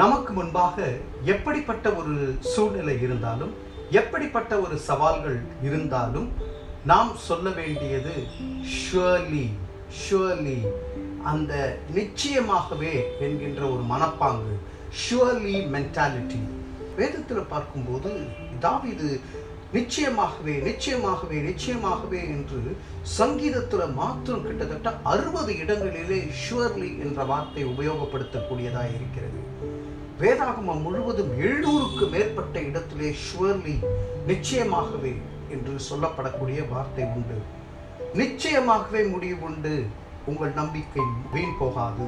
நமக்கு முன்பாக எப்படிப்பட்ட ஒரு சூழ்நிலை இருந்தாலும் எப்படிப்பட்ட ஒரு சவால்கள் இருந்தாலும் நாம் சொல்ல வேண்டியது ஷுவர்லி ஷுவர்லி அந்த நிச்சயமாகவே என்கின்ற ஒரு மனப்பாங்கு ஷுவர்லி மென்டாலிட்டி வேதத்தில் பார்க்கும்போது தாவீது நிச்சயமாகவே நிச்சயமாகவே நிச்சயமாகவே என்று சங்கீதத்தில் மாத்திரம் கிட்டத்தட்ட அறுபது இடங்களிலே ஷுவர்லி என்ற வார்த்தை உபயோகப்படுத்தக்கூடியதாக இருக்கிறது வேதாகமம் முழுவதும் எழுநூறுக்கு மேற்பட்ட இடத்திலே ஷுவர்லி நிச்சயமாகவே என்று சொல்லப்படக்கூடிய வார்த்தை உண்டு நிச்சயமாகவே முடிவு உண்டு உங்கள் நம்பிக்கை வீண் போகாது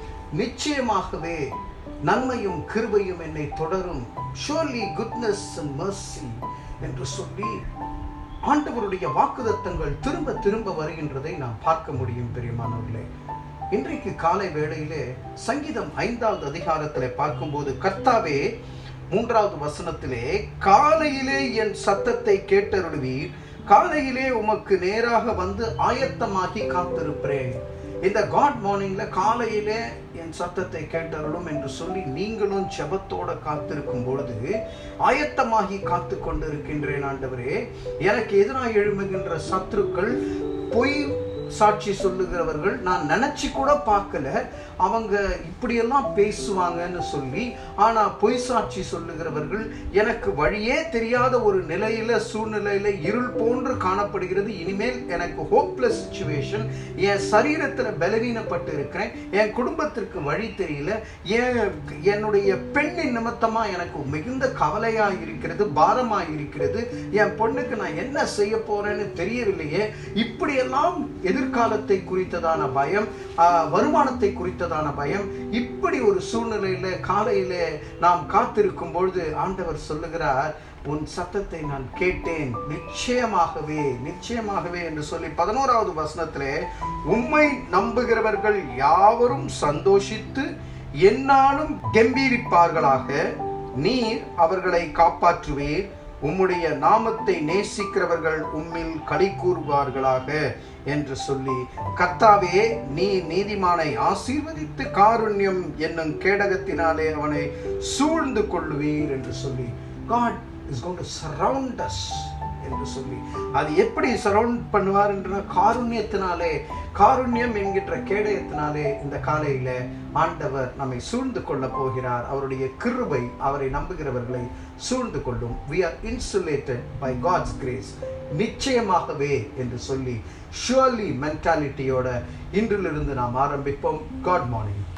நிச்சயமாகவே நன்மையும் கிருபையும் என்னை தொடரும் ஷோர்லி குட்னஸ் அண்ட் மர்சி என்று சொல்லி ஆண்டவருடைய வாக்குதத்தங்கள் திரும்ப திரும்ப வருகின்றதை நாம் பார்க்க முடியும் பெரியமானவர்களே இன்றைக்கு காலை வேளையிலே சங்கீதம் ஐந்தாவது அதிகாரத்திலே பார்க்கும்போது கர்த்தாவே மூன்றாவது வசனத்திலே காலையிலே என் சத்தத்தை கேட்டருளுவீர் காலையிலே உமக்கு நேராக வந்து ஆயத்தமாகி காத்திருக்கிறேன் இந்த காட் மார்னிங்ல காலையிலே என் சத்தத்தை கேட்டருளும் என்று சொல்லி நீங்களும் ஜெபத்தோட காத்திருக்கும் பொழுது ஆயத்தமாகி காத்து கொண்டிருக்கின்றேன் ஆண்டவரே எனக்கு எதிராக எழும்புகின்ற சத்துருக்கள் பொய் சாட்சி சொல்லுகிறவர்கள் நான் நினைச்சு கூட பார்க்கல அவங்க இப்படியெல்லாம் பேசுவாங்கன்னு சொல்லி ஆனா பொய் சாட்சி சொல்லுகிறவர்கள் எனக்கு வழியே தெரியாத ஒரு நிலையில சூழ்நிலையில இருள் போன்று காணப்படுகிறது இனிமேல் எனக்கு ஹோப்லெஸ் சுச்சுவேஷன் என் சரீரத்துல பலவீனப்பட்டு இருக்கிறேன் என் குடும்பத்திற்கு வழி தெரியல என் என்னுடைய பெண்ணின் நிமித்தமா எனக்கு மிகுந்த கவலையா இருக்கிறது பாரமா இருக்கிறது என் பொண்ணுக்கு நான் என்ன செய்ய போறேன்னு தெரியவில்லையே இப்படியெல்லாம் எதிர்காலத்தை குறித்ததான பயம் ஆஹ், வருமானத்தை குறித்ததான பயம் இப்படி ஒரு சூழ்நிலையில காலையில நாம் காத்திருக்கும் பொழுது ஆண்டவர் சொல்லுகிறார் உன் சத்தத்தை நான் கேட்டேன் நிச்சயமாகவே நிச்சயமாகவே என்று சொல்லி பதினோராவது வசனத்திலே உம்மை நம்புகிறவர்கள் யாவரும் சந்தோஷித்து என்னாலும் கம்பீரிப்பார்களாக நீர் அவர்களை காப்பாற்றுவீர் உம்முடைய நாமத்தை நேசிக்கிறவர்கள் உம்மில் களி கூறுவார்களாக என்று சொல்லி கர்த்தாவே நீ நீதிமானை ஆசீர்வதித்து காருண்யம் என்னும் கேடகத்தினாலே அவனை சூழ்ந்து கொள்ளுவீர் என்று சொல்லி God is going to surround us என்று சொல்லி அது எப்படி சரவுண்ட் பண்ணுவார் என்ற காருண்யத்தினாலே காருண்யம் என்கின்ற கேடயத்தினாலே இந்த காலையில ஆண்டவர் நம்மை சூழ்ந்து கொள்ள போகிறார் அவருடைய கிருபை அவரை நம்புகிறவர்களை சூழ்ந்து கொள்ளும் we are insulated by God's grace நிச்சயமாகவே என்று சொல்லி ஷுவர்லி மென்டாலிட்டியோட இன்றிலிருந்து நாம் ஆரம்பிப்போம் காட் மார்னிங்